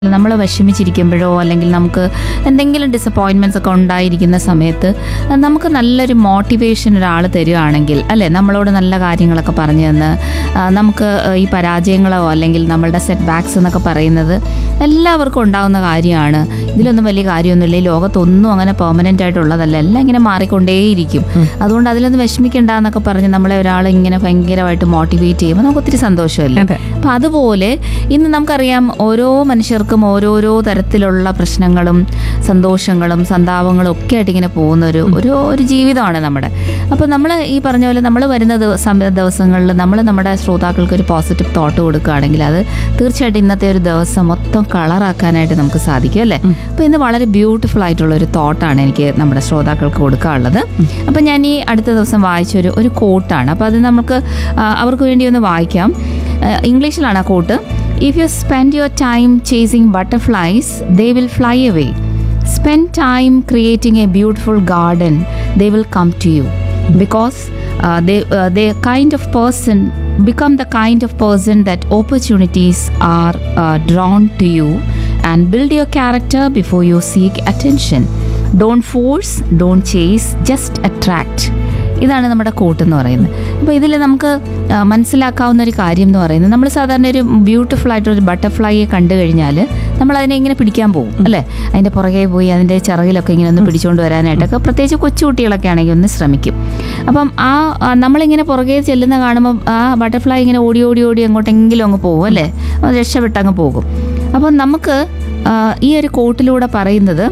നമ്മൾ വിഷമിച്ചിരിക്കുമ്പോഴോ അല്ലെങ്കിൽ നമുക്ക് എന്തെങ്കിലും ഡിസപ്പോയിൻമെൻറ്റ്സ് ഒക്കെ ഉണ്ടായിരിക്കുന്ന സമയത്ത് നമുക്ക് നല്ലൊരു മോട്ടിവേഷൻ ഒരാൾ തരികയാണെങ്കിൽ അല്ലേ നമ്മളോട് നല്ല കാര്യങ്ങളൊക്കെ പറഞ്ഞു തന്ന് ആ, നമുക്ക് ഈ പരാജയങ്ങളോ അല്ലെങ്കിൽ നമ്മളുടെ സെറ്റ് ബാക്സ് എന്നൊക്കെ പറയുന്നത് എല്ലാവർക്കും ഉണ്ടാകുന്ന കാര്യമാണ് ഇതിലൊന്നും വലിയ കാര്യമൊന്നുമില്ല ഈ ലോകത്തൊന്നും അങ്ങനെ പെർമനൻ്റ് ആയിട്ടുള്ളതല്ല എല്ലാം ഇങ്ങനെ മാറിക്കൊണ്ടേയിരിക്കും അതുകൊണ്ട് അതിലൊന്നും വിഷമിക്കണ്ട എന്നൊക്കെ പറഞ്ഞ് നമ്മളെ ഒരാൾ ഇങ്ങനെ ഭയങ്കരമായിട്ട് മോട്ടിവേറ്റ് ചെയ്യുമ്പോൾ നമുക്ക് ഒത്തിരി സന്തോഷമല്ലേ അതെ. അപ്പം അതുപോലെ ഇന്ന് നമുക്കറിയാം ഓരോ മനുഷ്യർക്കും ഓരോരോ തരത്തിലുള്ള പ്രശ്നങ്ങളും സന്തോഷങ്ങളും സന്താപങ്ങളും ഒക്കെ ആയിട്ട് ഇങ്ങനെ പോകുന്ന ഒരു ഒരു ഒരു ജീവിതമാണ് നമ്മുടെ അപ്പോൾ നമ്മൾ ഈ പറഞ്ഞ പോലെ നമ്മൾ വരുന്ന ദിവസം ദിവസങ്ങളിൽ നമ്മൾ നമ്മുടെ ശ്രോതാക്കൾക്ക് ഒരു പോസിറ്റീവ് തോട്ട് കൊടുക്കുകയാണെങ്കിൽ അത് തീർച്ചയായിട്ടും ഇന്നത്തെ ഒരു ദിവസം മൊത്തം കളറാക്കാനായിട്ട് നമുക്ക് സാധിക്കും അല്ലേ അപ്പോൾ ഇന്ന് വളരെ ബ്യൂട്ടിഫുൾ ആയിട്ടുള്ള ഒരു തോട്ടാണ് എനിക്ക് നമ്മുടെ ശ്രോതാക്കൾക്ക് കൊടുക്കാനുള്ളത് അപ്പോൾ ഞാൻ ഈ അടുത്ത ദിവസം വായിച്ചൊരു ഒരു കോട്ടാണ് അപ്പോൾ അത് നമുക്ക് ആ, അവർക്ക് വേണ്ടി ഒന്ന് വായിക്കാം ഏഹ് ഇംഗ്ലീഷിലാണ് ആ quote if you spend your time chasing butterflies they will fly away spend time creating a beautiful garden they will come to you because they they kind of person become the kind of person that opportunities are uh, drawn to you and build your character before you seek attention don't force don't chase just attract ഇതാണ് നമ്മുടെ coat എന്ന് പറയുന്നത് അപ്പോൾ ഇതിൽ നമുക്ക് ആ, മനസ്സിലാക്കാവുന്ന ഒരു കാര്യം എന്ന് പറയുന്നത് നമ്മൾ സാധാരണ ഒരു ബ്യൂട്ടിഫുൾ ആയിട്ടൊരു ബട്ടർഫ്ലൈയെ കണ്ടു കഴിഞ്ഞാൽ നമ്മൾ അതിനെ ഇങ്ങനെ പിടിക്കാൻ പോകും അല്ലേ അതിൻ്റെ പുറകെ പോയി അതിൻ്റെ ചിറകിലൊക്കെ ഇങ്ങനെ ഒന്ന് പിടിച്ചുകൊണ്ട് വരാനായിട്ടൊക്കെ പ്രത്യേകിച്ച് കൊച്ചുകുട്ടികളൊക്കെ ആണെങ്കിൽ ഒന്ന് ശ്രമിക്കും അപ്പം ആ ആ, നമ്മളിങ്ങനെ പുറകെ ചെല്ലുന്ന കാണുമ്പോൾ ആ ബട്ടർഫ്ലൈ ഇങ്ങനെ ഓടി ഓടി ഓടി എങ്ങോട്ടെങ്കിലും അങ്ങ് പോകും അല്ലേ അത് രക്ഷപ്പെട്ടങ്ങ് പോകും അപ്പം നമുക്ക് ആ, ഈ ഒരു കോട്ടിലൂടെ പറയുന്നത്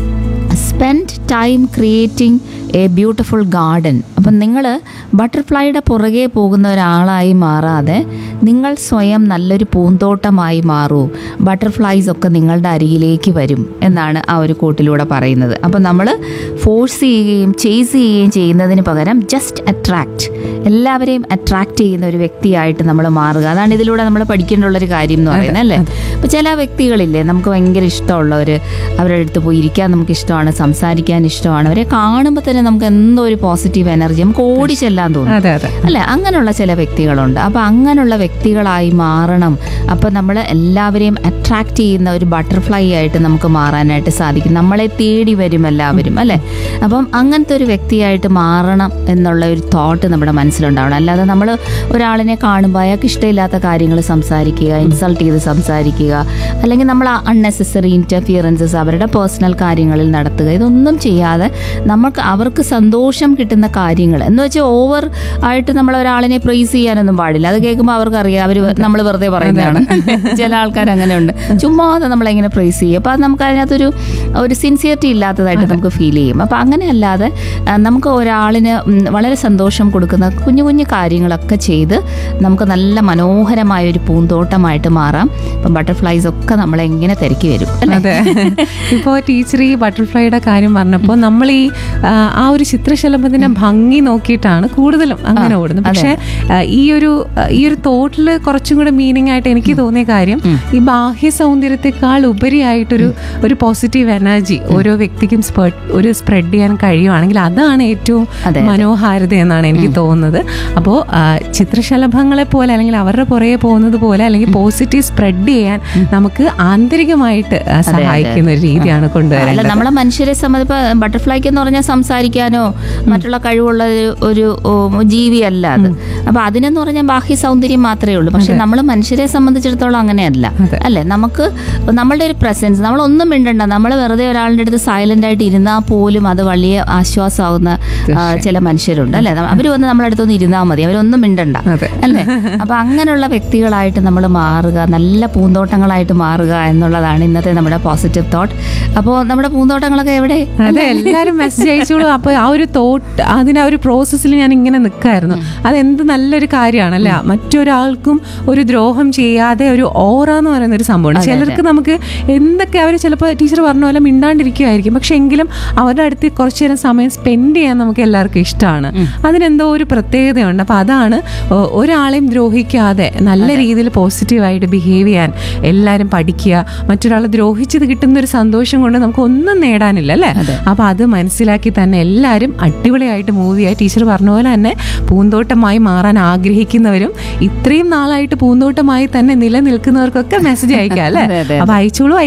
spend time creating a beautiful garden അപ്പം നിങ്ങൾ ബട്ടർഫ്ലൈയുടെ പുറകെ പോകുന്ന ഒരാളായി മാറാതെ നിങ്ങൾ സ്വയം നല്ലൊരു പൂന്തോട്ടമായി മാറൂ ബട്ടർഫ്ലൈസ് ഒക്കെ നിങ്ങളുടെ അരികിലേക്ക് വരും എന്നാണ് ആ ഒരു കോട്ടിലൂടെ പറയുന്നത് അപ്പം നമ്മൾ ഫോഴ്സ് ചെയ്യുകയും ചേസ് ചെയ്യുകയും ചെയ്യുന്നതിന് പകരം ജസ്റ്റ് അട്രാക്റ്റ് എല്ലാവരെയും അട്രാക്റ്റ് ചെയ്യുന്ന ഒരു വ്യക്തിയായിട്ട് നമ്മൾ മാറുക അതാണ് ഇതിലൂടെ നമ്മൾ പഠിക്കേണ്ടുള്ളൊരു കാര്യം എന്ന് പറയുന്നത് അല്ലേ അപ്പോൾ ചില വ്യക്തികളില്ലേ നമുക്ക് ഭയങ്കര ഇഷ്ടമുള്ളവർ അവരുടെ അടുത്ത് പോയി ഇരിക്കാൻ നമുക്ക് ഇഷ്ടമാണ് സംസാരിക്കാൻ ഇഷ്ടമാണ് അവരെ കാണുമ്പോൾ തന്നെ നമുക്ക് എന്തോ ഒരു പോസിറ്റീവ് എനർജി നമുക്ക് ഓടി ചെല്ലാൻ തോന്നും അതെ അതെ അല്ലെ അങ്ങനെയുള്ള ചില വ്യക്തികളുണ്ട് അപ്പോൾ അങ്ങനെയുള്ള വ്യക്തികളായി മാറണം അപ്പോൾ നമ്മൾ എല്ലാവരെയും അട്രാക്റ്റ് ചെയ്യുന്ന ഒരു ബട്ടർഫ്ലൈ ആയിട്ട് നമുക്ക് മാറാനായിട്ട് സാധിക്കും നമ്മളെ തേടി വരും എല്ലാവരും അല്ലേ അപ്പം അങ്ങനത്തെ ഒരു വ്യക്തിയായിട്ട് മാറണം എന്നുള്ള ഒരു തോട്ട് നമ്മുടെ മനസ്സിലുണ്ടാവണം അല്ലാതെ നമ്മൾ ഒരാളിനെ കാണുമ്പോൾ അയാൾക്ക് ഇഷ്ടമില്ലാത്ത കാര്യങ്ങൾ സംസാരിക്കുക ഇൻസൾട്ട് ചെയ്ത് സംസാരിക്കുക അല്ലെങ്കിൽ നമ്മൾ അൺനെസസറി ഇൻ്റർഫിയറൻസസ് അവരുടെ പേഴ്സണൽ കാര്യങ്ങളിൽ നടത്തുക ഇതൊന്നും ചെയ്യാതെ നമുക്ക് അവർക്ക് സന്തോഷം കിട്ടുന്ന കാര്യങ്ങൾ എന്ന് വെച്ചാൽ ഓവർ ആയിട്ട് നമ്മൾ ഒരാളിനെ പ്രൈസ് ചെയ്യാനൊന്നും പാടില്ല അത് കേൾക്കുമ്പോൾ അവർക്കറിയാം അവർ നമ്മൾ വെറുതെ പറയുന്നതാണ് ചില ആൾക്കാർ അങ്ങനെയുണ്ട് ചുമ്മാതെ നമ്മളെങ്ങനെ പ്രൈസ് ചെയ്യും അപ്പോൾ അത് നമുക്ക് അതിനകത്തൊരു ഒരു സിൻസിയറിറ്റി ഇല്ലാത്തതായിട്ട് നമുക്ക് ഫീൽ ചെയ്യും അപ്പോൾ അങ്ങനെയല്ലാതെ ആ, നമുക്ക് ഒരാളിന് ഉം, വളരെ സന്തോഷം കൊടുക്കുന്ന കുഞ്ഞു കുഞ്ഞു കാര്യങ്ങളൊക്കെ ചെയ്ത് നമുക്ക് നല്ല മനോഹരമായ ഒരു പൂന്തോട്ടമായിട്ട് മാറാം ഇപ്പം ബട്ടർഫ്ലൈസ് ഒക്കെ നമ്മളെ എങ്ങനെ തിരക്കി വരും അല്ലേ അതെ ഇപ്പോൾ ടീച്ചർ ഈ ബട്ടർഫ്ലൈയുടെ കാര്യം പറഞ്ഞപ്പോൾ നമ്മൾ ഈ ആ, ആ ഒരു ചിത്രശലഭത്തിന്റെ ഭംഗി നോക്കിയിട്ടാണ് കൂടുതലും അങ്ങനെ ഓടുന്നത് പക്ഷെ ആ, ഈ ഒരു ആ, ഈ ഒരു തോട്ടിൽ കുറച്ചും കൂടെ മീനിങ് ആയിട്ട് എനിക്ക് തോന്നിയ കാര്യം ഈ ബാഹ്യ സൗന്ദര്യത്തെക്കാൾ ഉപരിയായിട്ടൊരു ഒരു പോസിറ്റീവ് എനർജി ഓരോ വ്യക്തിക്കും സ്പെ- ഒരു സ്പ്രെഡ് ചെയ്യാൻ കഴിയുവാണെങ്കിൽ അതാണ് ഏറ്റവും അതെ, മനോഹാരിത എന്നാണ് എനിക്ക് തോന്നുന്നത് അപ്പോൾ ചിത്രശലഭങ്ങളെ പോലെ അല്ലെങ്കിൽ അവരുടെ പുറകെ പോകുന്നത് പോലെ അല്ലെങ്കിൽ പോസിറ്റീവ് സ്പ്രെഡ് ചെയ്യാൻ നമുക്ക് ആന്തരികമായിട്ട് ആ, സഹായിക്കുന്ന ഒരു രീതിയാണ് അല്ല കൊണ്ടുവരേണ്ടത് നമ്മളെ മനുഷ്യരെ സംബന്ധിച്ച് ബട്ടർഫ്ലൈക്ക് എന്ന് പറഞ്ഞാൽ സംസാരിക്കാനോ മറ്റുള്ള കഴിവുള്ള ഒരു- ഒരു ഉം, ജീവിയല്ല അത് അപ്പൊ അതിനെന്ന് പറഞ്ഞാൽ ബാഹ്യ സൗന്ദര്യം മാത്രമേ ഉള്ളൂ പക്ഷെ നമ്മൾ മനുഷ്യരെ സംബന്ധിച്ചിടത്തോളം അങ്ങനെയല്ല അതെ. അല്ലെ നമുക്ക് നമ്മളുടെ ഒരു പ്രസൻസ് നമ്മൾ ഒന്നും മിണ്ടണ്ട നമ്മൾ വെറുതെ ഒരാളുടെ അടുത്ത് സൈലന്റ് ആയിട്ട് ഇരുന്നാൽ പോലും അത് വലിയ ആശ്വാസമാകുന്ന ആ, ചില മനുഷ്യരുണ്ട് അല്ലെ അവർ വന്ന് നമ്മളെ അടുത്തൊന്ന് ഇരുന്നാൽ മതി അവരൊന്നും മിണ്ടണ്ട അതെ. അല്ലേ അപ്പൊ അങ്ങനെയുള്ള വ്യക്തികളായിട്ട് നമ്മൾ മാറുക നല്ല പൂന്തോട്ടങ്ങളായിട്ട് മാറുക എന്നുള്ളതാണ് ഇന്നത്തെ നമ്മുടെ പോസിറ്റീവ് തോട്ട് അപ്പോൾ നമ്മുടെ പൂന്തോട്ടങ്ങളൊക്കെ എവിടെ അതെ എല്ലാരും മെസ്സേജ് അയച്ചോളൂ അപ്പൊ ആ ഒരു തോട്ട് അതിന്റെ ആ ഒരു പ്രോസസ്സിൽ ഞാൻ ഇങ്ങനെ നിൽക്കായിരുന്നു അതെന്ത് നല്ലൊരു കാര്യമാണ് അല്ലെ മറ്റൊരാൾക്കും ഒരു ദ്രോഹം ചെയ്യാതെ ഒരു ഓറ എന്ന് പറയുന്ന ഒരു സംഭവമാണ് ചിലർക്ക് നമുക്ക് എന്തൊക്കെ അവർ ചിലപ്പോൾ ടീച്ചർ പറഞ്ഞ പോലെ മിണ്ടാണ്ടിരിക്കുമായിരിക്കും പക്ഷെ എങ്കിലും അവരുടെ അടുത്ത് കുറച്ചു നേരം സമയം സ്പെൻഡ് ചെയ്യാൻ നമുക്ക് എല്ലാവർക്കും ഇഷ്ടമാണ് അതിനെന്തോ ഒരു പ്രത്യേകതയുണ്ട് അപ്പൊ അതാണ് ഒ- ഒരാളെയും ദ്രോഹിക്കാതെ നല്ല രീതിയിൽ പോസിറ്റീവായിട്ട് ബിഹേവ് ചെയ്യാൻ എല്ലാവരും പഠിക്കുക മറ്റൊരാളെ ദ്രോഹിച്ചത് കിട്ടുന്ന ഒരു സന്തോഷം കൊണ്ട് നമുക്ക് ഒന്നും നേടാനില്ല അല്ലേ അപ്പൊ അത് മനസ്സിലാക്കി തന്നെ എല്ലാവരും അടിപൊളിയായിട്ട് മൂവിയായി ടീച്ചർ പറഞ്ഞ പോലെ തന്നെ പൂന്തോട്ടമായി മാറാൻ ആഗ്രഹിക്കുന്നവരും ഇത്രയും നാളായിട്ട് പൂന്തോട്ടമായി തന്നെ നിലനിൽക്കുന്നവർക്കൊക്കെ മെസ്സേജ് അയക്കാം അല്ലേ അതെ, അതെ, അപ്പൊ അയച്ചോളൂ